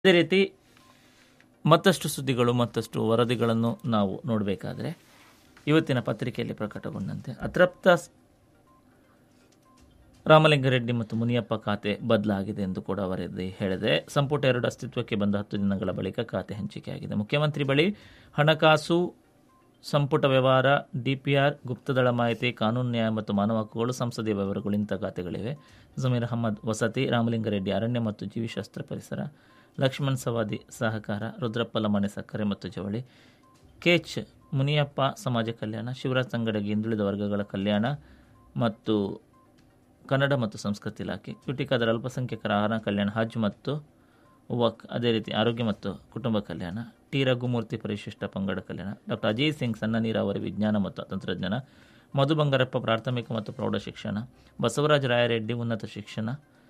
ಅದೇ ರೀತಿ ಮತ್ತಷ್ಟು ಸುದ್ದಿಗಳು ಮತ್ತಷ್ಟು ವರದಿಗಳನ್ನು ನಾವು ನೋಡಬೇಕಾದ್ರೆ ಇವತ್ತಿನ ಪತ್ರಿಕೆಯಲ್ಲಿ ಪ್ರಕಟಗೊಂಡಂತೆ ಅತೃಪ್ತ ಸ್- ರಾಮಲಿಂಗಾರೆಡ್ಡಿ ಮತ್ತು ಮುನಿಯಪ್ಪ ಖಾತೆ ಬದಲಾಗಿದೆ ಎಂದು ಕೂಡ ವರದಿ ಹೇಳಿದೆ ಸಂಪುಟ ಎರಡು ಅಸ್ತಿತ್ವಕ್ಕೆ ಬಂದ ಹತ್ತು ದಿನಗಳ ಬಳಿಕ ಖಾತೆ ಹಂಚಿಕೆಯಾಗಿದೆ ಮುಖ್ಯಮಂತ್ರಿ ಬಳಿ ಹಣಕಾಸು ಸಂಪುಟ ವ್ಯವಹಾರ ಡಿಪಿಆರ್ ಗುಪ್ತದಳ ಮಾಹಿತಿ ಕಾನೂನು ನ್ಯಾಯ ಮತ್ತು ಮಾನವ ಹಕ್ಕುಗಳು ಸಂಸದೀಯ ವ್ಯವಹಾರಗಳು ಇಂಥ ಖಾತೆಗಳಿವೆ ಜಮೀರ್ ಅಹಮದ್ ವಸತಿ ರಾಮಲಿಂಗಾರೆಡ್ಡಿ ಅರಣ್ಯ ಮತ್ತು ಜೀವಿಶಾಸ್ತ್ರ ಪರಿಸರ ಲಕ್ಷ್ಮಣ್ ಸವಾದಿ ಸಹಕಾರ ರುದ್ರಪ್ಪ ಲಮಣೆ ಸಕ್ಕರೆ ಮತ್ತು ಜವಳಿ ಕೆಚ್ ಮುನಿಯಪ್ಪ ಸಮಾಜ ಕಲ್ಯಾಣ ಶಿವರಾಜ್ ತಂಗಡಗಿ ಹಿಂದುಳಿದ ವರ್ಗಗಳ ಕಲ್ಯಾಣ ಮತ್ತು ಕನ್ನಡ ಮತ್ತು ಸಂಸ್ಕೃತಿ ಇಲಾಖೆ ಕ್ಯುಟಿಕಾದರ ಅಲ್ಪಸಂಖ್ಯಾತರ ಆಹಾರ ಕಲ್ಯಾಣ ಹಜ್ ಮತ್ತು ವಕ್ ಅದೇ ರೀತಿ ಆರೋಗ್ಯ ಮತ್ತು ಕುಟುಂಬ ಕಲ್ಯಾಣ ಟಿ ರಘುಮೂರ್ತಿ ಪರಿಶಿಷ್ಟ ಪಂಗಡ ಕಲ್ಯಾಣ ಡಾಕ್ಟರ್ ಅಜಯ್ ಸಿಂಗ್ ಸಣ್ಣ ನೀರಾವರಿ ವಿಜ್ಞಾನ ಮತ್ತು ತಂತ್ರಜ್ಞಾನ ಮಧು ಬಂಗಾರಪ್ಪ ಪ್ರಾಥಮಿಕ ಮತ್ತು ಪ್ರೌಢ ಶಿಕ್ಷಣ ಬಸವರಾಜ ರಾಯರೆಡ್ಡಿ ಉನ್ನತ ಶಿಕ್ಷಣ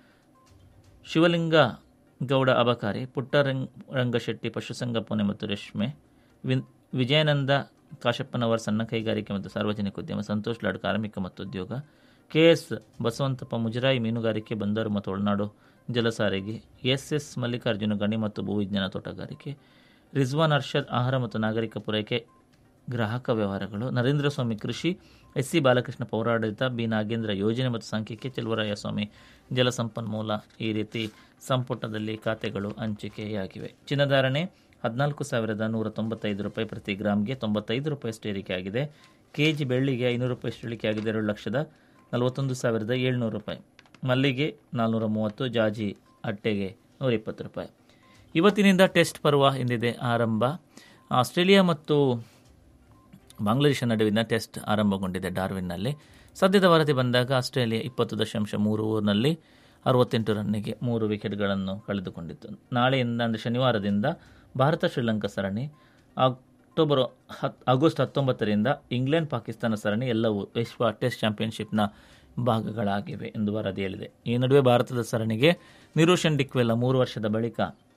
ಶಿವಲಿಂಗ ಗೌಡ ಅಬಕಾರಿ ಪುಟ್ಟರಂಗ್ ರಂಗಶೆಟ್ಟಿ ಪಶುಸಂಗೋಪನೆ ಮತ್ತು ರೇಷ್ಮೆ ವಿನ್ ವಿಜಯಾನಂದ ಕಾಶಪ್ಪನವರ್ ಸಣ್ಣ ಕೈಗಾರಿಕೆ ಮತ್ತು ಸಾರ್ವಜನಿಕ ಉದ್ಯಮ ಸಂತೋಷ್ ಲಾಡ್ ಕಾರ್ಮಿಕ ಮತ್ತು ಉದ್ಯೋಗ ಕೆ ಎಸ್ ಬಸವಂತಪ್ಪ ಮುಜರಾಯಿ ಮೀನುಗಾರಿಕೆ ಬಂದರು ಮತ್ತು ಒಳನಾಡು ಜಲಸಾರಿಗೆ ಎಸ್ ಎಸ್ ಮಲ್ಲಿಕಾರ್ಜುನ ಗಣಿ ಮತ್ತು ಭೂವಿಜ್ಞಾನ ತೋಟಗಾರಿಕೆ ರಿಜ್ವಾನ್ ಅರ್ಷದ್ ಆಹಾರ ಮತ್ತು ನಾಗರಿಕ ಪೂರೈಕೆ ಗ್ರಾಹಕ ವ್ಯವಹಾರಗಳು ನರೇಂದ್ರ ಸ್ವಾಮಿ ಕೃಷಿ ಎಸ್ ಸಿ ಬಾಲಕೃಷ್ಣ ಪೌರಾಡಳಿತ ಬಿ ನಾಗೇಂದ್ರ ಯೋಜನೆ ಮತ್ತು ಸಾಂಖ್ಯಿಕೆ ಚೆಲುವರಾಯ ಸ್ವಾಮಿ ಜಲಸಂಪನ್ಮೂಲ ಈ ರೀತಿ ಸಂಪುಟದಲ್ಲಿ ಖಾತೆಗಳು ಹಂಚಿಕೆಯಾಗಿವೆ ಚಿನ್ನಧಾರಣೆ ಹದಿನಾಲ್ಕು ಸಾವಿರದ ನೂರ ತೊಂಬತ್ತೈದು ರೂಪಾಯಿ ಪ್ರತಿ ಗ್ರಾಮ್ಗೆ ತೊಂಬತ್ತೈದು ರೂಪಾಯಿಯಷ್ಟು ಏರಿಕೆಯಾಗಿದೆ ಕೆ ಜಿ ಬೆಳ್ಳಿಗೆ ಐನೂರು ರೂಪಾಯಿಯಷ್ಟು ಇಳಿಕೆಯಾಗಿದೆ ಎರಡು ಲಕ್ಷದ ನಲವತ್ತೊಂದು ಸಾವಿರದ ಏಳ್ನೂರು ರೂಪಾಯಿ ಮಲ್ಲಿಗೆ ನಾಲ್ನೂರ ಮೂವತ್ತು ಜಾಜಿ ಅಟ್ಟೆಗೆ ನೂರ ಇಪ್ಪತ್ತು ರೂಪಾಯಿ ಇವತ್ತಿನಿಂದ ಟೆಸ್ಟ್ ಪರ್ವ ಎಂದಿದೆ ಆರಂಭ ಆಸ್ಟ್ರೇಲಿಯಾ ಮತ್ತು ಬಾಂಗ್ಲಾದೇಶ ನಡುವಿನ ಟೆಸ್ಟ್ ಆರಂಭಗೊಂಡಿದೆ ಡಾರ್ವಿನ್ನಲ್ಲಿ ಸದ್ಯದ ವರದಿ ಬಂದಾಗ ಆಸ್ಟ್ರೇಲಿಯಾ ಇಪ್ಪತ್ತು ದಶಾಂಶ ಮೂರು ಓವರ್ನಲ್ಲಿ ಅರವತ್ತೆಂಟು ರನ್ನಿಗೆ ಮೂರು ವಿಕೆಟ್ಗಳನ್ನು ಕಳೆದುಕೊಂಡಿತ್ತು ನಾಳೆಯಿಂದ ಅಂದರೆ ಶನಿವಾರದಿಂದ ಭಾರತ ಶ್ರೀಲಂಕಾ ಸರಣಿ ಅಕ್ಟೋಬರ್ ಹತ್ ಆಗಸ್ಟ್ ಹತ್ತೊಂಬತ್ತರಿಂದ ಇಂಗ್ಲೆಂಡ್ ಪಾಕಿಸ್ತಾನ ಸರಣಿ ಎಲ್ಲವೂ ವಿಶ್ವ ಟೆಸ್ಟ್ ಚಾಂಪಿಯನ್ಶಿಪ್ನ ಭಾಗಗಳಾಗಿವೆ ಎಂದು ವರದಿ ಹೇಳಿದೆ ಈ ನಡುವೆ ಭಾರತದ ಸರಣಿಗೆ ನಿರೋಷನ್ ಡಿಕ್ವೆಲ್ಲ ಮೂರು ವರ್ಷದ ಬಳಿಕ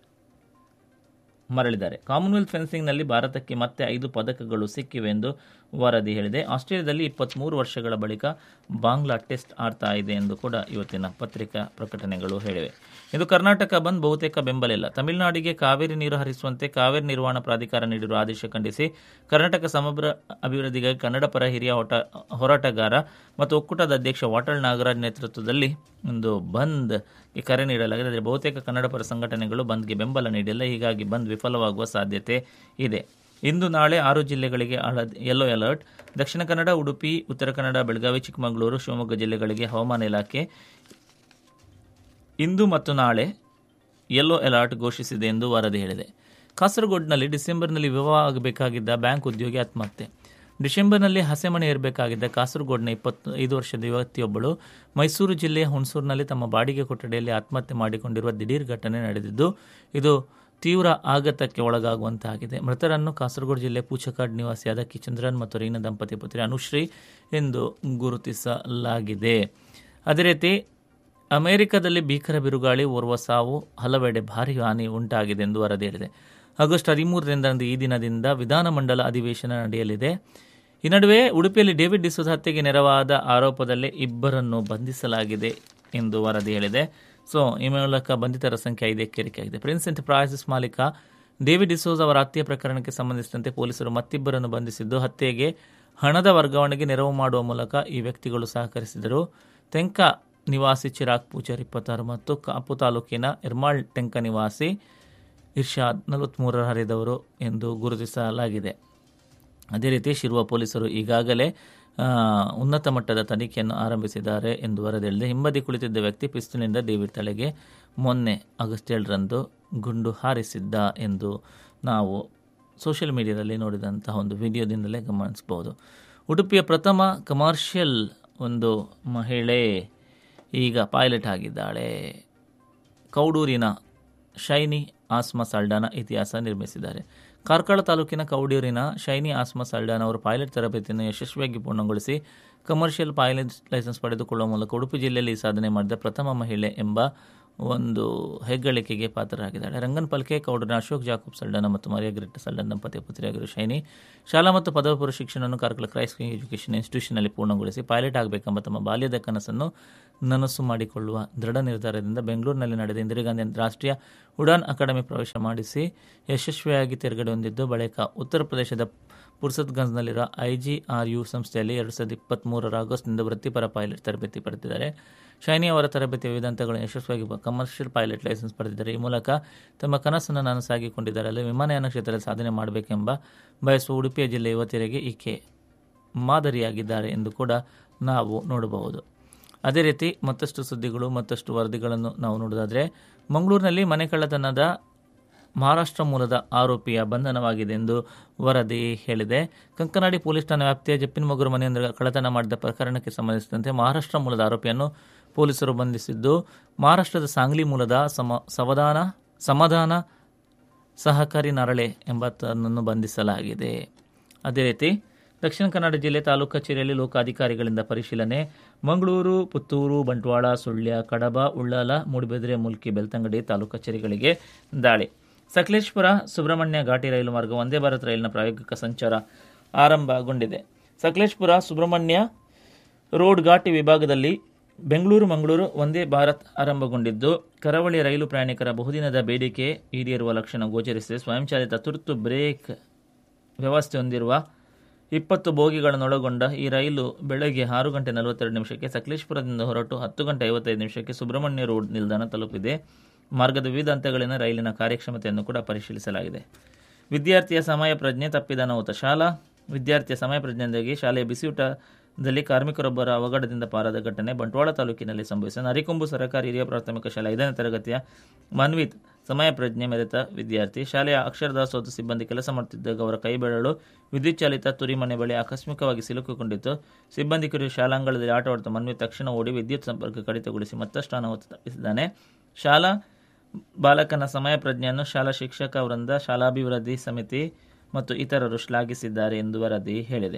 ಮರಳಿದ್ದಾರೆ ಕಾಮನ್ವೆಲ್ತ್ ಫೆನ್ಸಿಂಗ್ನಲ್ಲಿ ಭಾರತಕ್ಕೆ ಮತ್ತೆ ಐದು ಪದಕಗಳು ಸಿಕ್ಕಿವೆ ಎಂದು ವರದಿ ಹೇಳಿದೆ ಆಸ್ಟ್ರೇಲಿಯಾದಲ್ಲಿ ಇಪ್ಪತ್ತ್ಮೂರು ವರ್ಷಗಳ ಬಳಿಕ ಬಾಂಗ್ಲಾ ಟೆಸ್ಟ್ ಆಡ್ತಾ ಇದೆ ಎಂದು ಕೂಡ ಇವತ್ತಿನ ಪತ್ರಿಕಾ ಪ್ರಕಟಣೆಗಳು ಹೇಳಿವೆ ಇದು ಕರ್ನಾಟಕ ಬಂದ್ ಬಹುತೇಕ ಬೆಂಬಲ ಇಲ್ಲ ತಮಿಳುನಾಡಿಗೆ ಕಾವೇರಿ ನೀರು ಹರಿಸುವಂತೆ ಕಾವೇರಿ ನಿರ್ವಹಣಾ ಪ್ರಾಧಿಕಾರ ನೀಡಿರುವ ಆದೇಶ ಖಂಡಿಸಿ ಕರ್ನಾಟಕ ಸಮಗ್ರ ಅಭಿವೃದ್ಧಿಗಾಗಿ ಕನ್ನಡ ಪರ ಹಿರಿಯ ಹೋಟ ಹೋರಾಟಗಾರ ಮತ್ತು ಒಕ್ಕೂಟದ ಅಧ್ಯಕ್ಷ ವಾಟಾಳ್ ನಾಗರಾಜ್ ನೇತೃತ್ವದಲ್ಲಿ ಒಂದು ಬಂದ್ ಗೆ ಕರೆ ನೀಡಲಾಗಿದೆ ಆದರೆ ಬಹುತೇಕ ಕನ್ನಡ ಪರ ಸಂಘಟನೆಗಳು ಬಂದ್ಗೆ ಬೆಂಬಲ ನೀಡಿಲ್ಲ ಹೀಗಾಗಿ ಬಂದ್ ವಿಫಲವಾಗುವ ಸಾಧ್ಯತೆ ಇದೆ ಇಂದು ನಾಳೆ ಆರು ಜಿಲ್ಲೆಗಳಿಗೆ ಹಳದಿ ಯೆಲ್ಲೋ ಅಲರ್ಟ್ ದಕ್ಷಿಣ ಕನ್ನಡ ಉಡುಪಿ ಉತ್ತರ ಕನ್ನಡ ಬೆಳಗಾವಿ ಚಿಕ್ಕಮಗಳೂರು ಶಿವಮೊಗ್ಗ ಜಿಲ್ಲೆಗಳಿಗೆ ಹವಾಮಾನ ಇಲಾಖೆ ಇಂದು ಮತ್ತು ನಾಳೆ ಯೆಲ್ಲೋ ಅಲರ್ಟ್ ಘೋಷಿಸಿದೆ ಎಂದು ವರದಿ ಹೇಳಿದೆ ಕಾಸರಗೋಡಿನಲ್ಲಿ ಡಿಸೆಂಬರ್ನಲ್ಲಿ ವಿವಾಹ ಆಗಬೇಕಾಗಿದ್ದ ಬ್ಯಾಂಕ್ ಉದ್ಯೋಗಿ ಆತ್ಮಹತ್ಯೆ ಡಿಸೆಂಬರ್ನಲ್ಲಿ ಹಸೆಮಣೆ ಏರಬೇಕಾಗಿದ್ದ ಕಾಸರಗೋಡಿನ ಇಪ್ಪತ್ತು ಐದು ವರ್ಷದ ಯುವತಿಯೊಬ್ಬಳು ಮೈಸೂರು ಜಿಲ್ಲೆಯ ಹುಣಸೂರಿನಲ್ಲಿ ತಮ್ಮ ಬಾಡಿಗೆ ಕೊಠಡಿಯಲ್ಲಿ ಆತ್ಮಹತ್ಯೆ ಮಾಡಿಕೊಂಡಿರುವ ದಿಢೀರ್ ಘಟನೆ ನಡೆದಿದ್ದು ಇದು ತೀವ್ರ ಆಘಾತಕ್ಕೆ ಒಳಗಾಗುವಂತಾಗಿದೆ ಮೃತರನ್ನು ಕಾಸರಗೋಡು ಜಿಲ್ಲೆ ಪೂಚಕಾಡ್ ನಿವಾಸಿಯಾದ ಕಿಚಂದ್ರನ್ ಮತ್ತು ರೀನಾ ದಂಪತಿ ಪುತ್ರಿ ಅನುಶ್ರೀ ಎಂದು ಗುರುತಿಸಲಾಗಿದೆ ಅದೇ ರೀತಿ ಅಮೆರಿಕದಲ್ಲಿ ಭೀಕರ ಬಿರುಗಾಳಿ ಓರ್ವ ಸಾವು ಹಲವೆಡೆ ಭಾರಿ ಹಾನಿ ಉಂಟಾಗಿದೆ ಎಂದು ವರದಿ ಹೇಳಿದೆ ಆಗಸ್ಟ್ ಹದಿಮೂರರಿಂದ ಈ ದಿನದಿಂದ ವಿಧಾನಮಂಡಲ ಅಧಿವೇಶನ ನಡೆಯಲಿದೆ ಈ ನಡುವೆ ಉಡುಪಿಯಲ್ಲಿ ಡೇವಿಡ್ ಡಿಸೋಜ ಹತ್ಯೆಗೆ ನೆರವಾದ ಆರೋಪದಲ್ಲಿ ಇಬ್ಬರನ್ನು ಬಂಧಿಸಲಾಗಿದೆ ಎಂದು ವರದಿ ಹೇಳಿದೆ ಸೊ ಈ ಮೂಲಕ ಬಂಧಿತರ ಸಂಖ್ಯೆ ಐದಕ್ಕೆ ಏರಿಕೆಯಾಗಿದೆ ಪ್ರಿನ್ಸ್ ಎಂಟರ್ಪ್ರೈಸಸ್ ಮಾಲೀಕ ಡೇವಿಡ್ ಡಿಸೋಜ್ ಅವರ ಹತ್ಯೆ ಪ್ರಕರಣಕ್ಕೆ ಸಂಬಂಧಿಸಿದಂತೆ ಪೊಲೀಸರು ಮತ್ತಿಬ್ಬರನ್ನು ಬಂಧಿಸಿದ್ದು ಹತ್ಯೆಗೆ ಹಣದ ವರ್ಗಾವಣೆಗೆ ನೆರವು ಮಾಡುವ ಮೂಲಕ ಈ ವ್ಯಕ್ತಿಗಳು ಸಹಕರಿಸಿದರು ತೆಂಕ ನಿವಾಸಿ ಚಿರಾಗ್ ಪೂಜಾರ್ ಇಪ್ಪತ್ತಾರು ಮತ್ತು ಕಾಪು ತಾಲೂಕಿನ ಎರ್ಮಾಳ್ ಟೆಂಕ ನಿವಾಸಿ ಇರ್ಷಾದ್ ನಲವತ್ತ್ಮೂರರ ಹರಿದವರು ಎಂದು ಗುರುತಿಸಲಾಗಿದೆ ಅದೇ ರೀತಿ ಶಿರುವ ಪೊಲೀಸರು ಈಗಾಗಲೇ ಆ, ಉನ್ನತ ಮಟ್ಟದ ತನಿಖೆಯನ್ನು ಆರಂಭಿಸಿದ್ದಾರೆ ಎಂದು ವರದಿ ಹೇಳಿದೆ ಹಿಂಬದಿ ಕುಳಿತಿದ್ದ ವ್ಯಕ್ತಿ ಪಿಸ್ತೂಲಿನಿಂದ ಡೇವಿಡ್ ತಲೆಗೆ ಮೊನ್ನೆ ಆಗಸ್ಟ್ ಏಳರಂದು ಗುಂಡು ಹಾರಿಸಿದ್ದ ಎಂದು ನಾವು ಸೋಷಿಯಲ್ ಮೀಡಿಯಾದಲ್ಲಿ ನೋಡಿದಂತಹ ಒಂದು ವಿಡಿಯೋದಿಂದಲೇ ಗಮನಿಸಬಹುದು ಉಡುಪಿಯ ಪ್ರಥಮ ಕಮರ್ಷಿಯಲ್ ಒಂದು ಮಹಿಳೆ ಈಗ ಪೈಲಟ್ ಆಗಿದ್ದಾಳೆ ಕೌಡೂರಿನ ಶೈನಿ ಆಸ್ಮಾ ಸಲ್ಡಾನ ಇತಿಹಾಸ ನಿರ್ಮಿಸಿದ್ದಾರೆ ಕಾರ್ಕಳ ತಾಲೂಕಿನ ಕೌಡೂರಿನ ಶೈನಿ ಆಸ್ಮಾ ಸಲ್ಡಾನ್ ಅವರು ಪೈಲಟ್ ತರಬೇತಿಯನ್ನು ಯಶಸ್ವಿಯಾಗಿ ಪೂರ್ಣಗೊಳಿಸಿ ಕಮರ್ಷಿಯಲ್ ಪೈಲಟ್ ಲೈಸೆನ್ಸ್ ಪಡೆದುಕೊಳ್ಳುವ ಮೂಲಕ ಉಡುಪಿ ಜಿಲ್ಲೆಯಲ್ಲಿ ಈ ಸಾಧನೆ ಮಾಡಿದ ಪ್ರಥಮ ಮಹಿಳೆ ಎಂಬ ಒಂದು ಹೆಗ್ಗಳಿಕೆಗೆ ಪಾತ್ರರಾಗಿದ್ದಾಳೆ ರಂಗನ್ ಪಲ್ಕೆ ಕೌಡನ ಅಶೋಕ್ ಜಾಕೂಬ್ ಸಲ್ಡನ ಮತ್ತು ಮರಿಯಾಗ್ರೆಟ್ ಸಲ್ಡನ್ ದಂಪತಿಯ ಪುತ್ರಿಯಾಗಿರುವ ಶೈನಿ ಶಾಲಾ ಮತ್ತು ಪದವಿ ಪೂರ್ವ ಶಿಕ್ಷಣವನ್ನು ಕಾರ್ಕಳ ಕ್ರೈಸ್ಟ್ ಎಜುಕೇಷನ್ ಇನ್ಸ್ಟಿಟ್ಯೂಷನ್ನಲ್ಲಿ ಪೂರ್ಣಗೊಳಿಸಿ ಪೈಲಟ್ ಆಗಬೇಕೆಂಬ ತಮ್ಮ ಬಾಲ್ಯದ ಕನಸನ್ನು ನನಸು ಮಾಡಿಕೊಳ್ಳುವ ದೃಢ ನಿರ್ಧಾರದಿಂದ ಬೆಂಗಳೂರಿನಲ್ಲಿ ನಡೆದ ಇಂದಿರಾಗಾಂಧಿ ರಾಷ್ಟ್ರೀಯ ಉಡಾನ್ ಅಕಾಡೆಮಿ ಪ್ರವೇಶ ಮಾಡಿಸಿ ಯಶಸ್ವಿಯಾಗಿ ತೆರಗಡೆ ಹೊಂದಿದ್ದು ಬಳಿಕ ಉತ್ತರ ಪ್ರದೇಶದ ಪುರ್ಸತ್ಗಂಜ್ನಲ್ಲಿರುವ ಐಜಿಆರ್ಯು ಸಂಸ್ಥೆಯಲ್ಲಿ ಎರಡು ಸಾವಿರದ ಇಪ್ಪತ್ತ್ಮೂರರ ಆಗಸ್ಟ್ನಿಂದ ವೃತ್ತಿಪರ ಪೈಲಟ್ ತರಬೇತಿ ಪಡೆದಿದ್ದಾರೆ ಶೈನಿ ಅವರ ತರಬೇತಿ ವಿವಿಧ ಹಂತಗಳನ್ನು ಯಶಸ್ವಿಯಾಗಿ ಕಮರ್ಷಿಯಲ್ ಪೈಲಟ್ ಲೈಸೆನ್ಸ್ ಪಡೆದಿದ್ದಾರೆ ಈ ಮೂಲಕ ತಮ್ಮ ಕನಸನ್ನು ನನಸಾಗಿಕೊಂಡಿದ್ದಾರೆ ಅಲ್ಲದೆ ವಿಮಾನಯಾನ ಕ್ಷೇತ್ರದಲ್ಲಿ ಸಾಧನೆ ಮಾಡಬೇಕೆಂಬ ಬಯಸುವ ಉಡುಪಿಯ ಜಿಲ್ಲೆ ಯುವತಿಯರಿಗೆ ಈಕೆ ಮಾದರಿಯಾಗಿದ್ದಾರೆ ಎಂದು ಕೂಡ ನಾವು ನೋಡಬಹುದು ಅದೇ ರೀತಿ ಮತ್ತಷ್ಟು ಸುದ್ದಿಗಳು ಮತ್ತಷ್ಟು ವರದಿಗಳನ್ನು ನಾವು ನೋಡೋದಾದರೆ ಮಂಗಳೂರಿನಲ್ಲಿ ಮನೆ ಕಳ್ಳತನದ ಮಹಾರಾಷ್ಟ್ರ ಮೂಲದ ಆರೋಪಿಯ ಬಂಧನವಾಗಿದೆ ಎಂದು ವರದಿ ಹೇಳಿದೆ ಕಂಕನಾಡಿ ಪೊಲೀಸ್ ಠಾಣಾ ವ್ಯಾಪ್ತಿಯ ಜಪ್ಪಿನಮೊಗರು ಮನೆಯೊಂದರ ಕಳ್ಳತನ ಮಾಡಿದ ಪ್ರಕರಣಕ್ಕೆ ಸಂಬಂಧಿಸಿದಂತೆ ಮಹಾರಾಷ್ಟ್ರ ಮೂಲದ ಆರೋಪಿಯನ್ನು ಪೊಲೀಸರು ಬಂಧಿಸಿದ್ದು ಮಹಾರಾಷ್ಟ್ರದ ಸಾಂಗ್ಲಿ ಮೂಲದ ಸಮ ಸಮಾಧಾನ ಸಮಾಧಾನ ಸಹಕಾರಿ ನರಳೆ ಎಂಬಾತನನ್ನು ಬಂಧಿಸಲಾಗಿದೆ ಅದೇ ರೀತಿ ದಕ್ಷಿಣ ಕನ್ನಡ ಜಿಲ್ಲೆ ತಾಲೂಕು ಕಚೇರಿಯಲ್ಲಿ ಲೋಕಾಧಿಕಾರಿಗಳಿಂದ ಪರಿಶೀಲನೆ ಮಂಗಳೂರು ಪುತ್ತೂರು ಬಂಟ್ವಾಳ ಸುಳ್ಯ ಕಡಬ ಉಳ್ಳಾಲ ಮೂಡಿಬಿದಿರೆ ಮುಲ್ಕಿ ಬೆಳ್ತಂಗಡಿ ತಾಲೂಕು ಕಚೇರಿಗಳಿಗೆ ದಾಳಿ ಸಕಲೇಶ್ಪುರ ಸುಬ್ರಹ್ಮಣ್ಯ ಘಾಟಿ ರೈಲು ಮಾರ್ಗ ಒಂದೇ ಭಾರತ್ ರೈಲಿನ ಪ್ರಾಯೋಗಿಕ ಸಂಚಾರ ಆರಂಭಗೊಂಡಿದೆ ಸಕಲೇಶ್ಪುರ ಸುಬ್ರಹ್ಮಣ್ಯ ರೋಡ್ ಘಾಟಿ ವಿಭಾಗದಲ್ಲಿ ಬೆಂಗಳೂರು ಮಂಗಳೂರು ಒಂದೇ ಭಾರತ್ ಆರಂಭಗೊಂಡಿದ್ದು ಕರಾವಳಿ ರೈಲು ಪ್ರಯಾಣಿಕರ ಬಹುದಿನದ ಬೇಡಿಕೆ ಈಡೇರುವ ಲಕ್ಷಣ ಗೋಚರಿಸಿದೆ ಸ್ವಯಂಚಾಲಿತ ತುರ್ತು ಬ್ರೇಕ್ ವ್ಯವಸ್ಥೆ ಹೊಂದಿರುವ ಇಪ್ಪತ್ತು ಬೋಗಿಗಳನ್ನೊಳಗೊಂಡ ಈ ರೈಲು ಬೆಳಗ್ಗೆ ಆರು ಗಂಟೆ ನಲವತ್ತೆರಡು ನಿಮಿಷಕ್ಕೆ ಸಕಲೇಶ್ಪುರದಿಂದ ಹೊರಟು ಹತ್ತು ಗಂಟೆ ಐವತ್ತೈದು ನಿಮಿಷಕ್ಕೆ ಸುಬ್ರಹ್ಮಣ್ಯ ರೋಡ್ ನಿಲ್ದಾಣ ತಲುಪಿದೆ ಮಾರ್ಗದ ವಿವಿಧ ಹಂತಗಳಿನ ರೈಲಿನ ಕಾರ್ಯಕ್ಷಮತೆಯನ್ನು ಕೂಡ ಪರಿಶೀಲಿಸಲಾಗಿದೆ ವಿದ್ಯಾರ್ಥಿಯ ಸಮಯ ಪ್ರಜ್ಞೆ ತಪ್ಪಿದ ಅನಾಹುತ ಶಾಲಾ ವಿದ್ಯಾರ್ಥಿಯ ಸಮಯ ಪ್ರಜ್ಞೆಯಿಂದಾಗಿ ಶಾಲೆಯ ಬಿಸಿಯೂಟದಲ್ಲಿ ಕಾರ್ಮಿಕರೊಬ್ಬರ ಅವಘಡದಿಂದ ಪಾರಾದ ಘಟನೆ ಬಂಟ್ವಾಳ ತಾಲೂಕಿನಲ್ಲಿ ಸಂಭವಿಸಿದೆ ನರಿಕೊಂಬು ಸರ್ಕಾರಿ ಹಿರಿಯ ಪ್ರಾಥಮಿಕ ಶಾಲೆ ಐದನೇ ತರಗತಿಯ ಮನ್ವಿತ್ ಸಮಯ ಪ್ರಜ್ಞೆ ಮೆರೆತ ವಿದ್ಯಾರ್ಥಿ ಶಾಲೆಯ ಅಕ್ಷರದಾಸೋಹ ಸಿಬ್ಬಂದಿ ಕೆಲಸ ಮಾಡುತ್ತಿದ್ದಾಗ ಅವರ ಕೈ ಬೆರಳು ವಿದ್ಯುತ್ ಚಾಲಿತ ತುರಿಮನೆ ಬಳಿ ಆಕಸ್ಮಿಕವಾಗಿ ಸಿಲುಕಿಕೊಂಡಿತ್ತು ಸಿಬ್ಬಂದಿ ಕುರಿತು ಶಾಲಾಂಗಣದಲ್ಲಿ ಆಟವಾಡುತ್ತಾ ಮನ್ವಿತ್ ತಕ್ಷಣ ಓಡಿ ವಿದ್ಯುತ್ ಸಂಪರ್ಕ ಕಡಿತಗೊಳಿಸಿ ಮತ್ತಷ್ಟು ಅನಾಹುತ ತಪ್ಪಿಸಿದ್ದಾನೆ ಶಾಲಾ ಬಾಲಕನ ಸಮಯ ಪ್ರಜ್ಞೆಯನ್ನು ಶಾಲಾ ಶಿಕ್ಷಕ ವೃಂದ ಶಾಲಾಭಿವೃದ್ಧಿ ಸಮಿತಿ ಮತ್ತು ಇತರರು ಶ್ಲಾಘಿಸಿದ್ದಾರೆ ಎಂದು ವರದಿ ಹೇಳಿದೆ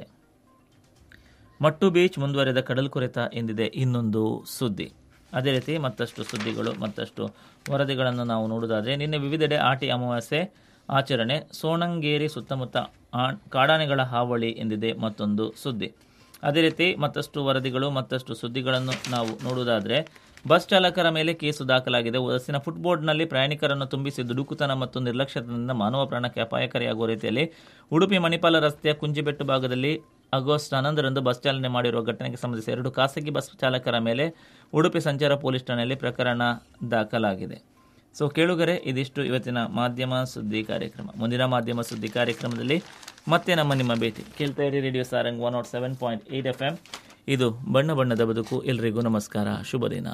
ಮಟ್ಟು ಬೀಚ್ ಮುಂದುವರೆದ ಕಡಲ್ಕೊರೆತ ಎಂದಿದೆ ಇನ್ನೊಂದು ಸುದ್ದಿ ಅದೇ ರೀತಿ ಮತ್ತಷ್ಟು ಸುದ್ದಿಗಳು ಮತ್ತಷ್ಟು ವರದಿಗಳನ್ನು ನಾವು ನೋಡುವುದಾದರೆ ನಿನ್ನೆ ವಿವಿಧೆಡೆ ಆಟಿ ಅಮಾವಾಸ್ಯೆ ಆಚರಣೆ ಸೋಣಂಗೇರಿ ಸುತ್ತಮುತ್ತ ಆ- ಕಾಡಾನೆಗಳ ಹಾವಳಿ ಎಂದಿದೆ ಮತ್ತೊಂದು ಸುದ್ದಿ ಅದೇ ರೀತಿ ಮತ್ತಷ್ಟು ವರದಿಗಳು ಮತ್ತಷ್ಟು ಸುದ್ದಿಗಳನ್ನು ನಾವು ನೋಡುವುದಾದರೆ ಬಸ್ ಚಾಲಕರ ಮೇಲೆ ಕೇಸು ದಾಖಲಾಗಿದೆ ಬಸ್ಸಿನ ಫುಟ್ಬೋರ್ಡ್ನಲ್ಲಿ ಪ್ರಯಾಣಿಕರನ್ನು ತುಂಬಿಸಿ ದುಡುಕುತನ ಮತ್ತು ನಿರ್ಲಕ್ಷ್ಯದಿಂದ ಮಾನವ ಪ್ರಾಣಕ್ಕೆ ಅಪಾಯಕಾರಿಯಾಗುವ ರೀತಿಯಲ್ಲಿ ಉಡುಪಿ ಮಣಿಪಾಲ ರಸ್ತೆಯ ಕುಂಜಿಬೆಟ್ಟು ಭಾಗದಲ್ಲಿ ಆಗಸ್ಟ್ ಹನ್ನೊಂದರಂದು ಬಸ್ ಚಾಲನೆ ಮಾಡಿರುವ ಘಟನೆಗೆ ಸಂಬಂಧಿಸಿ ಎರಡು ಖಾಸಗಿ ಬಸ್ ಚಾಲಕರ ಮೇಲೆ ಉಡುಪಿ ಸಂಚಾರ ಪೊಲೀಸ್ ಠಾಣೆಯಲ್ಲಿ ಪ್ರಕರಣ ದಾಖಲಾಗಿದೆ ಸೊ ಕೇಳುಗರೆ ಇದಿಷ್ಟು ಇವತ್ತಿನ ಮಾಧ್ಯಮ ಸುದ್ದಿ ಕಾರ್ಯಕ್ರಮ ಮುಂದಿನ ಮಾಧ್ಯಮ ಸುದ್ದಿ ಕಾರ್ಯಕ್ರಮದಲ್ಲಿ ಮತ್ತೆ ನಮ್ಮ ನಿಮ್ಮ ಭೇಟಿ ಕೇಳ್ತಾ ಇರಿ radio Sarang one not seven point eight F M ಇದು ಬಣ್ಣ ಬಣ್ಣದ ಬದುಕು ಎಲ್ರಿಗೂ ನಮಸ್ಕಾರ ಶುಭ ದಿನ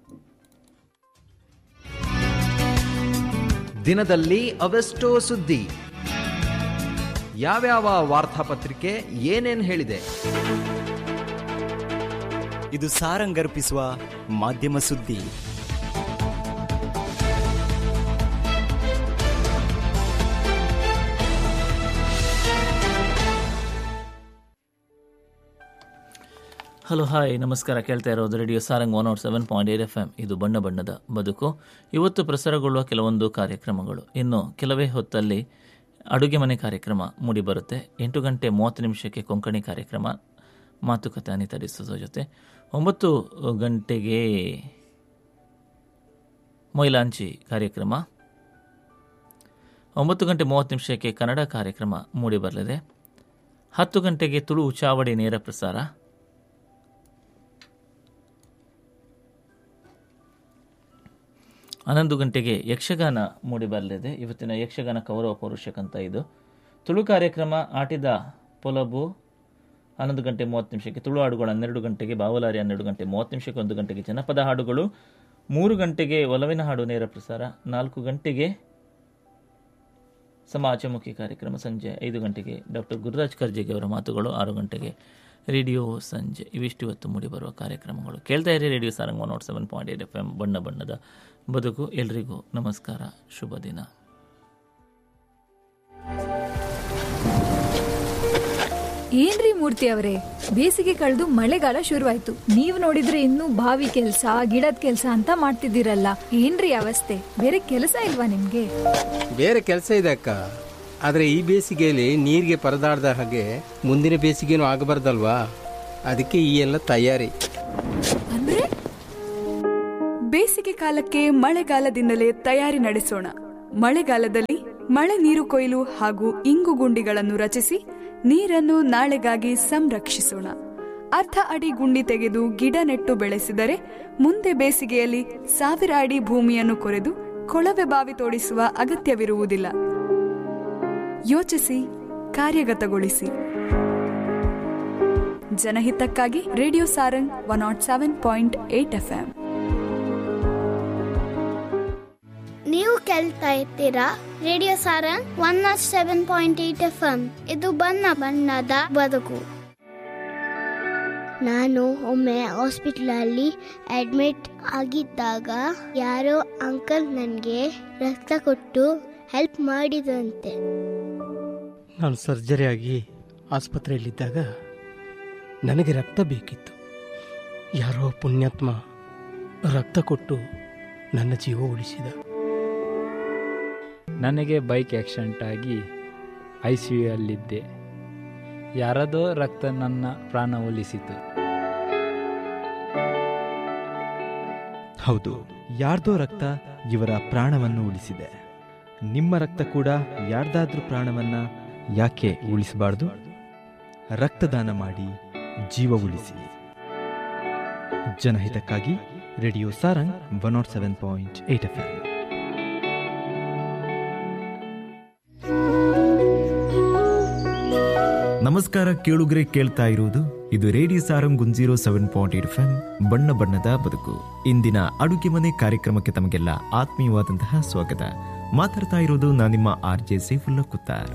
ದಿನದಲ್ಲಿ ಅವೆಷ್ಟೋ ಸುದ್ದಿ ಯಾವ್ಯಾವ ವಾರ್ತಾಪತ್ರಿಕೆ ಏನೇನ್ ಹೇಳಿದೆ ಇದು ಸಾರಂಗರ್ಪಿಸುವ ಮಾಧ್ಯಮ ಸುದ್ದಿ ಹಲೋ ಹಾಯ್ ನಮಸ್ಕಾರ ಕೇಳ್ತಾ ಇರೋದು radio Sarang one not seven point eight F M ಇದು ಬಣ್ಣ ಬಣ್ಣದ ಬದುಕು ಇವತ್ತು ಪ್ರಸಾರಗೊಳ್ಳುವ ಕೆಲವೊಂದು ಕಾರ್ಯಕ್ರಮಗಳು ಇನ್ನು ಕೆಲವೇ ಹೊತ್ತಲ್ಲಿ ಅಡುಗೆ ಮನೆ ಕಾರ್ಯಕ್ರಮ ಮೂಡಿಬರುತ್ತೆ ಎಂಟು ಗಂಟೆ ಮೂವತ್ತು ನಿಮಿಷಕ್ಕೆ ಕೊಂಕಣಿ ಕಾರ್ಯಕ್ರಮ ಮಾತುಕತೆ ಅನಿತಾ ಡಿಸೋಜ ಜೊತೆ ಒಂಬತ್ತು ಗಂಟೆಗೆ ಮೊಯ್ಲಾಂಚಿ ಕಾರ್ಯಕ್ರಮ ಒಂಬತ್ತು ಗಂಟೆ ಮೂವತ್ತು ನಿಮಿಷಕ್ಕೆ ಕನ್ನಡ ಕಾರ್ಯಕ್ರಮ ಮೂಡಿಬರಲಿದೆ ಹತ್ತು ಗಂಟೆಗೆ ತುಳು ಚಾವಡಿ ನೇರ ಪ್ರಸಾರ ಹನ್ನೊಂದು ಗಂಟೆಗೆ ಯಕ್ಷಗಾನ ಮೂಡಿಬರಲಿದೆ ಇವತ್ತಿನ ಯಕ್ಷಗಾನ ಕೌರವ ಪೌರುಷಕಂತ ಇದು ತುಳು ಕಾರ್ಯಕ್ರಮ ಆಟಿದ ಪೊಲಬು ಹನ್ನೊಂದು ಗಂಟೆ ಮೂವತ್ತು ನಿಮಿಷಕ್ಕೆ ತುಳು ಹಾಡುಗಳು ಹನ್ನೆರಡು ಗಂಟೆಗೆ ಬಾವಲಾರಿ ಹನ್ನೆರಡು ಗಂಟೆ ಮೂವತ್ತು ನಿಮಿಷಕ್ಕೆ ಒಂದು ಗಂಟೆಗೆ ಜನಪದ ಹಾಡುಗಳು ಮೂರು ಗಂಟೆಗೆ ಒಲವಿನ ಹಾಡು ನೇರ ಪ್ರಸಾರ ನಾಲ್ಕು ಗಂಟೆಗೆ ಸಮಾಜಮುಖಿ ಕಾರ್ಯಕ್ರಮ ಸಂಜೆ ಐದು ಗಂಟೆಗೆ ಡಾಕ್ಟರ್ ಗುರುರಾಜ್ ಕರ್ಜಿಗೆ ಅವರ ಮಾತುಗಳು ಆರು ಗಂಟೆಗೆ ರೇಡಿಯೋ ಸಂಜೆ ಇವಿಷ್ಟು ಇವತ್ತು ಮೂಡಿಬರುವ ಕಾರ್ಯಕ್ರಮಗಳು ಕೇಳ್ತಾ ಇರಿ radio Sarang one not seven point eight F M ಬಣ್ಣ ಬಣ್ಣದ ಬದುಕು ಎಲ್ರಿಗೂ ನಮಸ್ಕಾರ ಶುಭ ದಿನ ಏನ್ರಿ ಮೂರ್ತಿ ಅವರೇ ಬೇಸಿಗೆ ಕಳೆದು ಮಳೆಗಾಲ ಶುರುವಾಯ್ತು ನೀವ್ ನೋಡಿದ್ರೆ ಇನ್ನೂ ಬಾವಿ ಕೆಲ್ಸ ಗಿಡದ ಕೆಲ್ಸ ಅಂತ ಮಾಡ್ತಿದ್ದೀರಲ್ಲ ಏನ್ರಿ ಅವಸ್ಥೆ ಬೇರೆ ಕೆಲಸ ಇಲ್ವಾ ನಿಮ್ಗೆ ಬೇರೆ ಕೆಲಸ ಇದೆ ಅಕ್ಕ ಆದರೆ ಈ ಬೇಸಿಗೆಯಲ್ಲಿ ನೀರಿಗೆ ಪರದಾಡ್ದ ಹಾಗೆ ಮುಂದಿನ ಬೇಸಿಗೆನೂ ಆಗಬಾರ್ದಲ್ವಾ ಅದಕ್ಕೆ ಈ ಎಲ್ಲ ತಯಾರಿ ಅಂದ್ರೆ ಕಾಲಕ್ಕೆ ಮಳೆಗಾಲದಿಂದಲೇ ತಯಾರಿ ನಡೆಸೋಣ ಮಳೆಗಾಲದಲ್ಲಿ ಮಳೆ ನೀರು ಕೊಯ್ಲು ಹಾಗೂ ಇಂಗು ಗುಂಡಿಗಳನ್ನು ರಚಿಸಿ ನೀರನ್ನು ನಾಳೆಗಾಗಿ ಸಂರಕ್ಷಿಸೋಣ ಅರ್ಧ ಅಡಿ ಗುಂಡಿ ತೆಗೆದು ಗಿಡ ನೆಟ್ಟು ಬೆಳೆಸಿದರೆ ಮುಂದೆ ಬೇಸಿಗೆಯಲ್ಲಿ ಸಾವಿರ ಅಡಿ ಭೂಮಿಯನ್ನು ಕೊರೆದು ಕೊಳವೆ ಬಾವಿ ತೋಡಿಸುವ ಅಗತ್ಯವಿರುವುದಿಲ್ಲ ಯೋಚಿಸಿ ಕಾರ್ಯಗತಗೊಳಿಸಿ ಜನಹಿತಕ್ಕಾಗಿ radio Sarang one not seven point eight F M ನೀವು ಕೇಳ್ತಾ ಇರ್ತೀರಾ radio Sarang one not seven point eight F M ಇದು ಬಣ್ಣ ಬಣ್ಣದ ಬದುಕು ನಾನು ಒಮ್ಮೆ ಹಾಸ್ಪಿಟ್ಲಲ್ಲಿ ಅಡ್ಮಿಟ್ ಆಗಿದ್ದಾಗ ಯಾರೋ ಅಂಕಲ್ ನನಗೆ ರಕ್ತ ಕೊಟ್ಟು ಹೆಲ್ಪ್ ಮಾಡಿದಂತೆ ನಾನು ಸರ್ಜರಿ ಆಗಿ ಆಸ್ಪತ್ರೆಯಲ್ಲಿದ್ದಾಗ ನನಗೆ ರಕ್ತ ಬೇಕಿತ್ತು ಯಾರೋ ಪುಣ್ಯಾತ್ಮ ರಕ್ತ ಕೊಟ್ಟು ನನ್ನ ಜೀವ ಉಳಿಸಿದ ನನಗೆ ಬೈಕ್ ಆಕ್ಸಿಡೆಂಟ್ ಆಗಿ ಐ ಸಿ ಯುಯಲ್ಲಿದ್ದೆ ಯಾರದೋ ರಕ್ತ ನನ್ನ ಪ್ರಾಣ ಉಳಿಸಿತು ಹೌದು ಯಾರ್ದೋ ರಕ್ತ ಇವರ ಪ್ರಾಣವನ್ನು ಉಳಿಸಿದೆ ನಿಮ್ಮ ರಕ್ತ ಕೂಡ ಯಾರ್ದಾದ್ರೂ ಪ್ರಾಣವನ್ನ ಯಾಕೆ ಉಳಿಸಬಾರ್ದು ರಕ್ತದಾನ ಮಾಡಿ ಜೀವ ಉಳಿಸಿ ಜನಹಿತಕ್ಕಾಗಿ radio Sarang one not seven point eight F ನಮಸ್ಕಾರ ಕೇಳುಗರೆ ಕೇಳ್ತಾ ಇರುವುದು ಇದು ರೇಡಿಯೋ ಸಾರಂಗ್ ಗುಂಜೀರೋ ಸೆವೆನ್ ಪಾಯಿಂಟ್ ಏಟ್ ಎಫ್ ಬಣ್ಣ ಬಣ್ಣದ ಬದುಕು ಇಂದಿನ ಅಡುಗೆ ಮನೆ ಕಾರ್ಯಕ್ರಮಕ್ಕೆ ತಮಗೆಲ್ಲ ಆತ್ಮೀಯವಾದಂತಹ ಸ್ವಾಗತ ಮಾತಾಡ್ತಾ ಇರೋದು ನಾನು ನಿಮ್ಮ ಆರ್ ಜೆ ಸೈಫುಲ್ಲ ಕುತ್ತಾರ್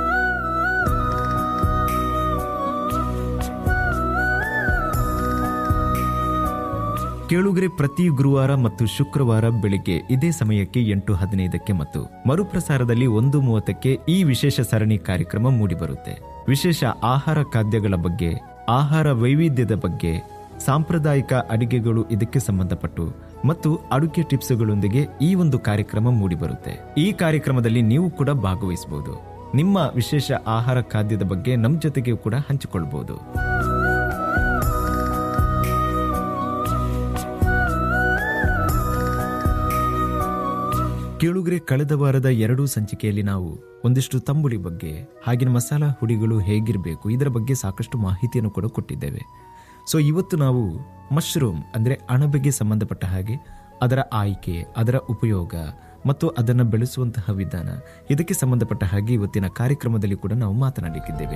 ಕೇಳುಗರೆ ಪ್ರತಿ ಗುರುವಾರ ಮತ್ತು ಶುಕ್ರವಾರ ಬೆಳಿಗ್ಗೆ ಇದೇ ಸಮಯಕ್ಕೆ ಎಂಟು ಹದಿನೈದಕ್ಕೆ ಮತ್ತು ಮರುಪ್ರಸಾರದಲ್ಲಿ ಒಂದು ಮೂವತ್ತಕ್ಕೆ ಈ ವಿಶೇಷ ಸರಣಿ ಕಾರ್ಯಕ್ರಮ ಮೂಡಿಬರುತ್ತೆ ವಿಶೇಷ ಆಹಾರ ಖಾದ್ಯಗಳ ಬಗ್ಗೆ ಆಹಾರ ವೈವಿಧ್ಯದ ಬಗ್ಗೆ ಸಾಂಪ್ರದಾಯಿಕ ಅಡಿಗೆಗಳು ಇದಕ್ಕೆ ಸಂಬಂಧಪಟ್ಟು ಮತ್ತು ಅಡುಗೆ ಟಿಪ್ಸ್ಗಳೊಂದಿಗೆ ಈ ಒಂದು ಕಾರ್ಯಕ್ರಮ ಮೂಡಿಬರುತ್ತೆ ಈ ಕಾರ್ಯಕ್ರಮದಲ್ಲಿ ನೀವು ಕೂಡ ಭಾಗವಹಿಸಬಹುದು ನಿಮ್ಮ ವಿಶೇಷ ಆಹಾರ ಖಾದ್ಯದ ಬಗ್ಗೆ ನಮ್ಮ ಜೊತೆಗೆ ಕೂಡ ಹಂಚಿಕೊಳ್ಬಹುದು ಕೇಳುಗರೆ ಕಳೆದ ವಾರದ ಎರಡೂ ಸಂಚಿಕೆಯಲ್ಲಿ ನಾವು ಒಂದಿಷ್ಟು ತಂಬುಳಿ ಬಗ್ಗೆ ಹಾಗಿನ ಮಸಾಲ ಹುಡಿಗಳು ಹೇಗಿರಬೇಕು ಇದರ ಬಗ್ಗೆ ಸಾಕಷ್ಟು ಮಾಹಿತಿಯನ್ನು ಕೂಡ ಕೊಟ್ಟಿದ್ದೇವೆ ಸೊ ಇವತ್ತು ನಾವು ಮಶ್ರೂಮ್ ಅಂದರೆ ಅಣಬೆಗೆ ಸಂಬಂಧಪಟ್ಟ ಹಾಗೆ ಅದರ ಆಯ್ಕೆ ಅದರ ಉಪಯೋಗ ಮತ್ತು ಅದನ್ನು ಬೆಳೆಸುವಂತಹ ವಿಧಾನ ಇದಕ್ಕೆ ಸಂಬಂಧಪಟ್ಟ ಹಾಗೆ ಇವತ್ತಿನ ಕಾರ್ಯಕ್ರಮದಲ್ಲಿ ಕೂಡ ನಾವು ಮಾತನಾಡಲಿಕ್ಕಿದ್ದೇವೆ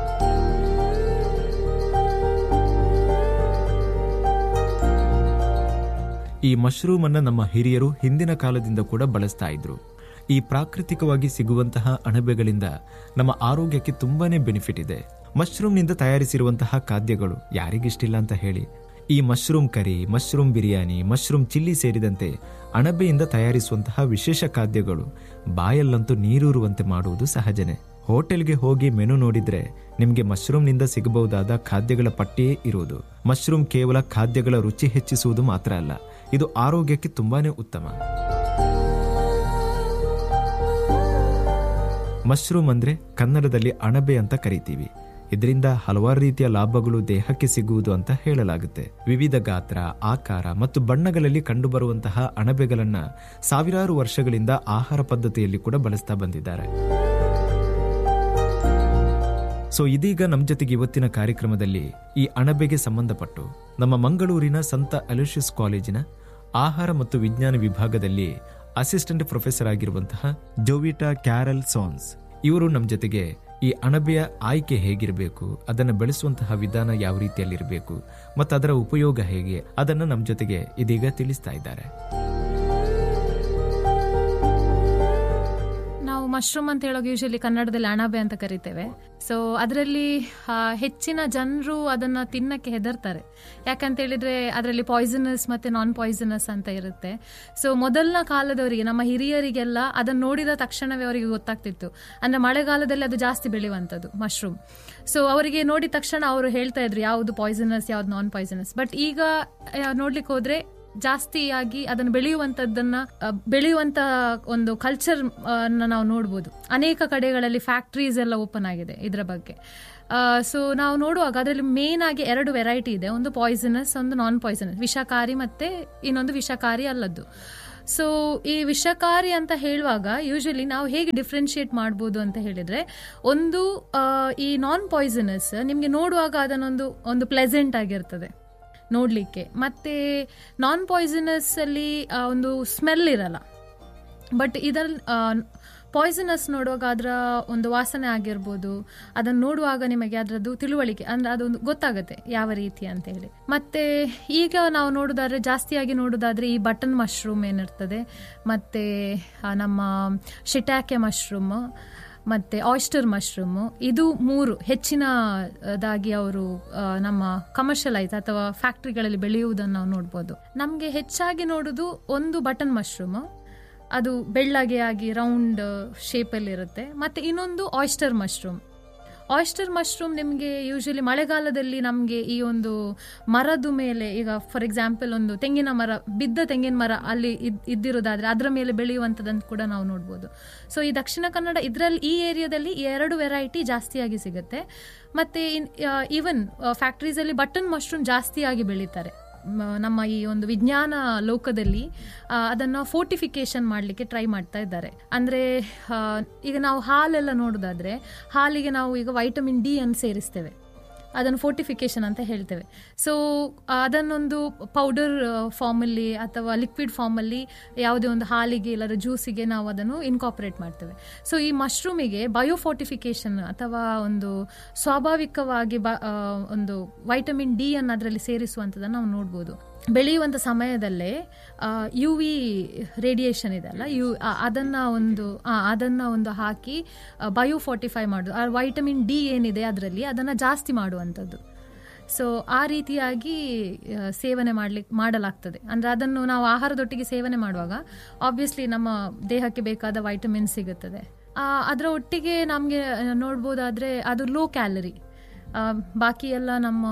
ಈ ಮಶ್ರೂಮ್ ಅನ್ನ ನಮ್ಮ ಹಿರಿಯರು ಹಿಂದಿನ ಕಾಲದಿಂದ ಕೂಡ ಬಳಸ್ತಾ ಇದ್ರು ಈ ಪ್ರಾಕೃತಿಕವಾಗಿ ಸಿಗುವಂತಹ ಅಣಬೆಗಳಿಂದ ನಮ್ಮ ಆರೋಗ್ಯಕ್ಕೆ ತುಂಬಾನೇ ಬೆನಿಫಿಟ್ ಇದೆ ಮಶ್ರೂಮ್ನಿಂದ ತಯಾರಿಸಿರುವಂತಹ ಖಾದ್ಯಗಳು ಯಾರಿಗಿಷ್ಟಿಲ್ಲ ಅಂತ ಹೇಳಿ ಈ mushroom curry mushroom biryani mushroom chilli ಸೇರಿದಂತೆ ಅಣಬೆಯಿಂದ ತಯಾರಿಸುವಂತಹ ವಿಶೇಷ ಖಾದ್ಯಗಳು ಬಾಯಲ್ಲಂತೂ ನೀರೂರುವಂತೆ ಮಾಡುವುದು ಸಹಜನೆ ಹೋಟೆಲ್ಗೆ ಹೋಗಿ ಮೆನು ನೋಡಿದ್ರೆ ನಿಮಗೆ ಮಶ್ರೂಮ್ನಿಂದ ಸಿಗಬಹುದಾದ ಖಾದ್ಯಗಳ ಪಟ್ಟಿಯೇ ಇರುವುದು ಮಶ್ರೂಮ್ ಕೇವಲ ಖಾದ್ಯಗಳ ರುಚಿ ಹೆಚ್ಚಿಸುವುದು ಮಾತ್ರ ಅಲ್ಲ ಇದು ಆರೋಗ್ಯಕ್ಕೆ ತುಂಬಾನೇ ಉತ್ತಮ ಮಶ್ರೂಮ್ ಅಂದ್ರೆ ಕನ್ನಡದಲ್ಲಿ ಅಣಬೆ ಅಂತ ಕರಿತೀವಿ ಇದರಿಂದ ಹಲವಾರು ರೀತಿಯ ಲಾಭಗಳು ದೇಹಕ್ಕೆ ಸಿಗುವುದು ಅಂತ ಹೇಳಲಾಗುತ್ತೆ ವಿವಿಧ ಗಾತ್ರ ಆಕಾರ ಮತ್ತು ಬಣ್ಣಗಳಲ್ಲಿ ಕಂಡುಬರುವಂತಹ ಅಣಬೆಗಳನ್ನ ಸಾವಿರಾರು ವರ್ಷಗಳಿಂದ ಆಹಾರ ಪದ್ಧತಿಯಲ್ಲಿ ಕೂಡ ಬಳಸ್ತಾ ಬಂದಿದ್ದಾರೆ ಸೊ ಇದೀಗ ನಮ್ಮ ಜೊತೆಗೆ ಇವತ್ತಿನ ಕಾರ್ಯಕ್ರಮದಲ್ಲಿ ಈ ಅಣಬೆಗೆ ಸಂಬಂಧಪಟ್ಟು ನಮ್ಮ ಮಂಗಳೂರಿನ ಸಂತ ಅಲೋಷಿಯಸ್ ಕಾಲೇಜಿನ ಆಹಾರ ಮತ್ತು ವಿಜ್ಞಾನ ವಿಭಾಗದಲ್ಲಿ ಅಸಿಸ್ಟೆಂಟ್ ಪ್ರೊಫೆಸರ್ ಆಗಿರುವಂತಹ ಜೋವಿಟಾ ಕ್ಯಾರಲ್ ಸಾನ್ಸ್ ಇವರು ನಮ್ಮ ಜೊತೆಗೆ ಈ ಅಣಬೆಯ ಆಯ್ಕೆ ಹೇಗಿರಬೇಕು ಅದನ್ನು ಬೆಳೆಸುವಂತಹ ವಿಧಾನ ಯಾವ ರೀತಿಯಲ್ಲಿರಬೇಕು ಮತ್ತು ಅದರ ಉಪಯೋಗ ಹೇಗೆ ಅದನ್ನು ನಮ್ಮ ಜೊತೆಗೆ ಇದೀಗ ತಿಳಿಸ್ತಾ ಇದ್ದಾರೆ ನಾವು ಮಶ್ರೂಮ್ ಅಂತ ಹೇಳೋಕೆ ಯೂಶಲಿ ಕನ್ನಡದಲ್ಲಿ ಅಣಬೆ ಅಂತ ಕರಿತೇವೆ ಸೊ ಅದರಲ್ಲಿ ಹೆಚ್ಚಿನ ಜನರು ಅದನ್ನ ತಿನ್ನಕ್ಕೆ ಹೆದರ್ತಾರೆ ಯಾಕಂತ ಹೇಳಿದ್ರೆ ಅದರಲ್ಲಿ ಪಾಯ್ಸನಸ್ ಮತ್ತೆ ನಾನ್ ಪಾಯ್ಸನಸ್ ಅಂತ ಇರುತ್ತೆ ಸೊ ಮೊದಲನ ಕಾಲದವರಿಗೆ ನಮ್ಮ ಹಿರಿಯರಿಗೆಲ್ಲ ಅದನ್ನ ನೋಡಿದ ತಕ್ಷಣವೇ ಅವರಿಗೆ ಗೊತ್ತಾಗ್ತಿತ್ತು ಅಂದ್ರೆ ಮಳೆಗಾಲದಲ್ಲಿ ಅದು ಜಾಸ್ತಿ ಬೆಳೆಯುವಂಥದ್ದು ಮಶ್ರೂಮ್ ಸೊ ಅವರಿಗೆ ನೋಡಿದ ತಕ್ಷಣ ಅವರು ಹೇಳ್ತಾ ಇದ್ರು ಯಾವುದು ಪಾಯ್ಸನಸ್ ಯಾವ್ದು ನಾನ್ ಪಾಯ್ಸನಸ್ ಬಟ್ ಈಗ ಆ, ನೋಡ್ಲಿಕ್ಕೆ ಹೋದ್ರೆ ಜಾಸ್ತಿಯಾಗಿ ಅದನ್ನು ಬೆಳೆಯುವಂಥದ್ದನ್ನ ಆ, ಬೆಳೆಯುವಂತ ಒಂದು ಕಲ್ಚರ್ ನಾವು ನೋಡ್ಬೋದು ಅನೇಕ ಕಡೆಗಳಲ್ಲಿ ಫ್ಯಾಕ್ಟ್ರೀಸ್ ಎಲ್ಲ ಓಪನ್ ಆಗಿದೆ ಇದರ ಬಗ್ಗೆ ಸೊ ನಾವು ನೋಡುವಾಗ ಅದರಲ್ಲಿ ಮೇನ್ ಆಗಿ ಎರಡು ವೆರೈಟಿ ಇದೆ ಒಂದು ಪಾಯ್ಸನಸ್ ಒಂದು ನಾನ್ ಪಾಯ್ಸನಸ್ ವಿಷಕಾರಿ ಮತ್ತೆ ಇನ್ನೊಂದು ವಿಷಕಾರಿ ಅಲ್ಲದ್ದು ಸೊ ಈ ವಿಷಕಾರಿ ಅಂತ ಹೇಳುವಾಗ ಯೂಶಲಿ ನಾವು ಹೇಗೆ ಡಿಫ್ರೆನ್ಶಿಯೇಟ್ ಮಾಡ್ಬೋದು ಅಂತ ಹೇಳಿದ್ರೆ ಒಂದು ಆ, ಈ ನಾನ್ ಪಾಯ್ಸನಸ್ ನಿಮಗೆ ನೋಡುವಾಗ ಅದನ್ನೊಂದು ಒಂದು ಪ್ಲೆಸೆಂಟ್ ಆಗಿರ್ತದೆ ನೋಡಲಿಕ್ಕೆ ಮತ್ತೆ ನಾನ್ ಪಾಯ್ಸನಸ್ ಅಲ್ಲಿ ಆ, ಒಂದು ಸ್ಮೆಲ್ ಇರಲ್ಲ ಬಟ್ ಇದರಲ್ಲಿ ಪಾಯ್ಸನಸ್ ನೋಡುವಾಗ ಅದರ ಒಂದು ವಾಸನೆ ಆಗಿರ್ಬೋದು ಅದನ್ನು ನೋಡುವಾಗ ನಿಮಗೆ ಅದರದ್ದು ತಿಳುವಳಿಕೆ ಅಂದ್ರೆ ಅದೊಂದು ಗೊತ್ತಾಗುತ್ತೆ ಯಾವ ರೀತಿ ಅಂತ ಹೇಳಿ ಮತ್ತೆ ಈಗ ನಾವು ನೋಡೋದಾದ್ರೆ ಜಾಸ್ತಿಯಾಗಿ ನೋಡೋದಾದ್ರೆ ಈ ಬಟನ್ ಮಶ್ರೂಮ್ ಏನಿರ್ತದೆ ಮತ್ತೆ ಆ, ನಮ್ಮ ಶಿಟ್ಯಾಕೆ ಮಶ್ರೂಮ್ ಮತ್ತೆ ಆಯಿಸ್ಟರ್ ಮಶ್ರೂಮ್ ಇದು ಮೂರು ಹೆಚ್ಚಿನದಾಗಿ ಅವರು ಆ, ನಮ್ಮ ಕಮರ್ಷಿಯಲೈಸ್ ಅಥವಾ ಫ್ಯಾಕ್ಟ್ರಿಗಳಲ್ಲಿ ಬೆಳೆಯುವುದನ್ನು ನಾವು ನೋಡ್ಬೋದು ನಮಗೆ ಹೆಚ್ಚಾಗಿ ನೋಡೋದು ಒಂದು ಬಟನ್ ಮಶ್ರೂಮ್ ಅದು ಬೆಳ್ಳಗೆ ಆಗಿ ರೌಂಡ್ ಶೇಪಲ್ಲಿ ಇರುತ್ತೆ ಮತ್ತೆ ಇನ್ನೊಂದು ಆಯಿಸ್ಟರ್ ಮಶ್ರೂಮ್ ಆಯಿಸ್ಟರ್ ಮಶ್ರೂಮ್ ನಿಮಗೆ ಯೂಶಲಿ ಮಳೆಗಾಲದಲ್ಲಿ ನಮಗೆ ಈ ಒಂದು ಮರದ ಮೇಲೆ ಈಗ ಫಾರ್ ಎಕ್ಸಾಂಪಲ್ ಒಂದು ತೆಂಗಿನ ಮರ ಬಿದ್ದ ತೆಂಗಿನ ಮರ ಅಲ್ಲಿ ಇದ್- ಇದ್ದಿರೋದಾದ್ರೆ ಅದರ ಮೇಲೆ ಬೆಳೆಯುವಂಥದ್ದನ್ನು ಕೂಡ ನಾವು ನೋಡ್ಬೋದು ಸೊ ಈ ದಕ್ಷಿಣ ಕನ್ನಡ ಇದರಲ್ಲಿ ಈ ಏರಿಯಾದಲ್ಲಿ ಈ ಎರಡು ವೆರೈಟಿ ಜಾಸ್ತಿಯಾಗಿ ಸಿಗುತ್ತೆ ಮತ್ತೆ ಈವನ್ ಫ್ಯಾಕ್ಟ್ರೀಸಲ್ಲಿ ಬಟನ್ ಮಶ್ರೂಮ್ ಜಾಸ್ತಿಯಾಗಿ ಬೆಳೀತಾರೆ ಮ- ನಮ್ಮ ಈ ಒಂದು ವಿಜ್ಞಾನ ಲೋಕದಲ್ಲಿ ಆ, ಅದನ್ನ ಫೋರ್ಟಿಫಿಕೇಶನ್ ಮಾಡಲಿಕ್ಕೆ ಟ್ರೈ ಮಾಡ್ತಾ ಇದ್ದಾರೆ ಅಂದ್ರೆ ಆ, ಈಗ ನಾವು ಹಾಲೆಲ್ಲ ನೋಡೋದಾದ್ರೆ ಹಾಲಿಗೆ ನಾವು ಈಗ ವೈಟಮಿನ್ ಡಿ ಅನ್ನು ಸೇರಿಸ್ತೇವೆ ಅದನ್ನು ಫೋರ್ಟಿಫಿಕೇಶನ್ ಅಂತ ಹೇಳ್ತೇವೆ ಸೊ ಅದನ್ನೊಂದು ಪೌಡರ್ ಫಾರ್ಮಲ್ಲಿ ಅಥವಾ ಲಿಕ್ವಿಡ್ ಫಾರ್ಮಲ್ಲಿ ಯಾವುದೇ ಒಂದು ಹಾಲಿಗೆ ಇಲ್ಲರ ಜ್ಯೂಸಿಗೆ ನಾವು ಅದನ್ನು ಇನ್ಕಾಪರೇಟ್ ಮಾಡ್ತೇವೆ ಸೊ ಈ ಮಶ್ರೂಮಿಗೆ ಬಯೋಫೋರ್ಟಿಫಿಕೇಶನ್ ಅಥವಾ ಒಂದು ಸ್ವಾಭಾವಿಕವಾಗಿ ಬ ಆ, ಒಂದು ವೈಟಮಿನ್ ಡಿ ಅನ್ನು ಅದರಲ್ಲಿ ಸೇರಿಸುವಂಥದ್ದನ್ನು ನಾವು ನೋಡ್ಬೋದು ಬೆಳೆಯುವಂಥ ಸಮಯದಲ್ಲೇ ಯು ವಿ ರೇಡಿಯೇಷನ್ ಇದೆ ಅಲ್ಲ ಯು ಆ, ಅದನ್ನ ಒಂದು ಆ, ಅದನ್ನ ಒಂದು ಹಾಕಿ ಬಯೋ ಫೋರ್ಟಿಫೈ ಮಾಡೋದು ಆ ವೈಟಮಿನ್ ಡಿ ಏನಿದೆ ಅದರಲ್ಲಿ ಅದನ್ನ ಜಾಸ್ತಿ ಮಾಡುವಂಥದ್ದು ಸೊ ಆ ರೀತಿಯಾಗಿ ಆ, ಸೇವನೆ ಮಾಡ್ಲಿಕ್ಕೆ ಮಾಡಲಾಗ್ತದೆ ಅಂದ್ರೆ ಅದನ್ನು ನಾವು ಆಹಾರದೊಟ್ಟಿಗೆ ಸೇವನೆ ಮಾಡುವಾಗ ಆಬ್ವಿಯಸ್ಲಿ ನಮ್ಮ ದೇಹಕ್ಕೆ ಬೇಕಾದ ವೈಟಮಿನ್ ಸಿಗುತ್ತದೆ ಆ, ಅದರ ಒಟ್ಟಿಗೆ ನಮಗೆ ನೋಡ್ಬೋದಾದ್ರೆ ಅದು ಲೋ ಕ್ಯಾಲರಿ ಬಾಕಿ ಎಲ್ಲ ನಮ್ಮ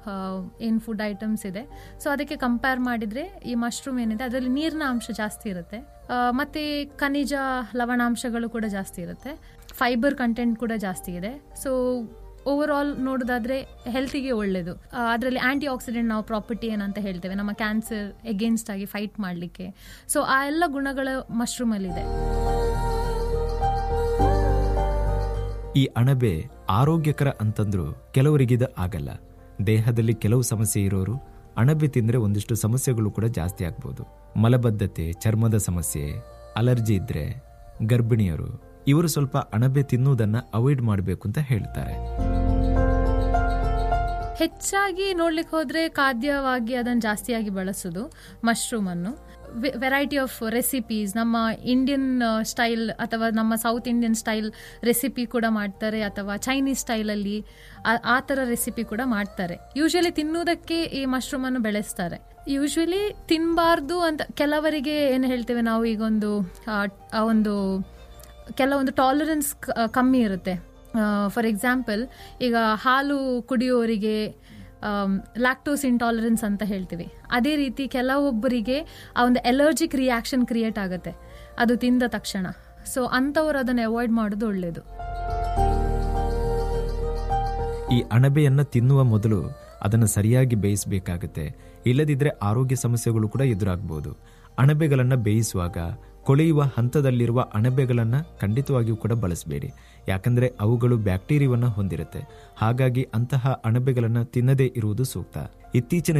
ಏನು ಫುಡ್ ಐಟಮ್ಸ್ ಇದೆ ಸೊ ಅದಕ್ಕೆ ಕಂಪೇರ್ ಮಾಡಿದರೆ ಈ ಮಶ್ರೂಮ್ ಏನಿದೆ ಅದರಲ್ಲಿ ನೀರಿನ ಅಂಶ ಜಾಸ್ತಿ ಇರುತ್ತೆ ಆ, ಮತ್ತೆ ಖನಿಜ ಲವಣಾಂಶಗಳು ಕೂಡ ಜಾಸ್ತಿ ಇರುತ್ತೆ ಫೈಬರ್ ಕಂಟೆಂಟ್ ಕೂಡ ಜಾಸ್ತಿ ಇದೆ ಸೊ ಓವರ್ ಆಲ್ ನೋಡೋದಾದ್ರೆ ಹೆಲ್ತಿಗೆ ಒಳ್ಳೆಯದು ಅದರಲ್ಲಿ ಆಂಟಿ ಆಕ್ಸಿಡೆಂಟ್ ನಾವು ಪ್ರಾಪರ್ಟಿ ಏನಂತ ಹೇಳ್ತೇವೆ ನಮ್ಮ ಕ್ಯಾನ್ಸರ್ ಎಗೇನ್ಸ್ಟ್ ಆಗಿ ಫೈಟ್ ಮಾಡಲಿಕ್ಕೆ ಸೊ ಆ ಎಲ್ಲ ಗುಣಗಳು ಮಶ್ರೂಮಲ್ಲಿದೆ ಈ ಅಣಬೆ ಆರೋಗ್ಯಕರ ಅಂತಂದ್ರೂ ಕೆಲವರಿಗಿದ ಆಗಲ್ಲ ದೇಹದಲ್ಲಿ ಕೆಲವು ಸಮಸ್ಯೆ ಇರೋರು ಅಣಬೆ ತಿಂದ್ರೆ ಒಂದಿಷ್ಟು ಸಮಸ್ಯೆಗಳು ಕೂಡ ಜಾಸ್ತಿ ಆಗ್ಬೋದು ಮಲಬದ್ಧತೆ ಚರ್ಮದ ಸಮಸ್ಯೆ ಅಲರ್ಜಿ ಇದ್ರೆ ಗರ್ಭಿಣಿಯರು ಇವರು ಸ್ವಲ್ಪ ಅಣಬೆ ತಿನ್ನುವುದನ್ನ ಅವಾಯ್ಡ್ ಮಾಡಬೇಕು ಅಂತ ಹೇಳ್ತಾರೆ ಹೆಚ್ಚಾಗಿ ನೋಡ್ಲಿಕ್ಕೆ ಹೋದ್ರೆ ಖಾದ್ಯವಾಗಿ ಅದನ್ನು ಜಾಸ್ತಿಯಾಗಿ ಬಳಸೋದು ಮಶ್ರೂಮ್ ಅನ್ನು ವೆರೈಟಿ ಆಫ್ ರೆಸಿಪೀಸ್ ನಮ್ಮ ಇಂಡಿಯನ್ ಸ್ಟೈಲ್ ಅಥವಾ ನಮ್ಮ ಸೌತ್ ಇಂಡಿಯನ್ ಸ್ಟೈಲ್ ರೆಸಿಪಿ ಕೂಡ ಮಾಡ್ತಾರೆ ಅಥವಾ ಚೈನೀಸ್ ಸ್ಟೈಲಲ್ಲಿ ಆ ಥರ ರೆಸಿಪಿ ಕೂಡ ಮಾಡ್ತಾರೆ ಯೂಶಲಿ ತಿನ್ನುವುದಕ್ಕೆ ಈ ಮಶ್ರೂಮ್ ಅನ್ನು ಬೆಳೆಸ್ತಾರೆ ಯೂಶಲಿ ತಿನ್ನಬಾರ್ದು ಅಂತ ಕೆಲವರಿಗೆ ಏನು ಹೇಳ್ತೇವೆ ನಾವು ಈಗ ಒಂದು ಆ, ಆ ಒಂದು ಕೆಲವೊಂದು ಟಾಲರೆನ್ಸ್ ಕಮ್ಮಿ ಇರುತ್ತೆ ಫಾರ್ ಎಕ್ಸಾಂಪಲ್ ಈಗ ಹಾಲು ಕುಡಿಯೋರಿಗೆ ಲ್ಯಾಕ್ಟೋಸ್ ಇಂಟಾಲರೆನ್ಸ್ ಅಂತ ಹೇಳ್ತೀವಿ ಅದೇ ರೀತಿ ಕೆಲವೊಬ್ಬರಿಗೆ ಆ ಒಂದು ಎಲರ್ಜಿಕ್ ರಿಯಾಕ್ಷನ್ ಕ್ರಿಯೇಟ್ ಆಗುತ್ತೆ ಅದು ತಿಂದ ತಕ್ಷಣ ಸೊ ಅಂಥವ್ರು ಅದನ್ನು ಅವಾಯ್ಡ್ ಮಾಡೋದು ಒಳ್ಳೆಯದು ಈ ಅಣಬೆಯನ್ನ ತಿನ್ನುವ ಮೊದಲು ಅದನ್ನು ಸರಿಯಾಗಿ ಬೇಯಿಸಬೇಕಾಗುತ್ತೆ ಇಲ್ಲದಿದ್ರೆ ಆರೋಗ್ಯ ಸಮಸ್ಯೆಗಳು ಕೂಡ ಎದುರಾಗಬಹುದು ಅಣಬೆಗಳನ್ನ ಬೇಯಿಸುವಾಗ ಕೊಳೆಯುವ ಹಂತದಲ್ಲಿರುವ ಅಣಬೆಗಳನ್ನ ಖಂಡಿತವಾಗಿಯೂ ಕೂಡ ಬಳಸಬೇಡಿ ಯಾಕಂದ್ರೆ ಅವುಗಳು ಬ್ಯಾಕ್ಟೀರಿಯಾವನ್ನ ಹೊಂದಿರುತ್ತೆ ಹಾಗಾಗಿ ಅಂತಹ ಅಣಬೆಗಳನ್ನ ತಿನ್ನದೇ ಇರುವುದು ಸೂಕ್ತ ಇತ್ತೀಚಿನ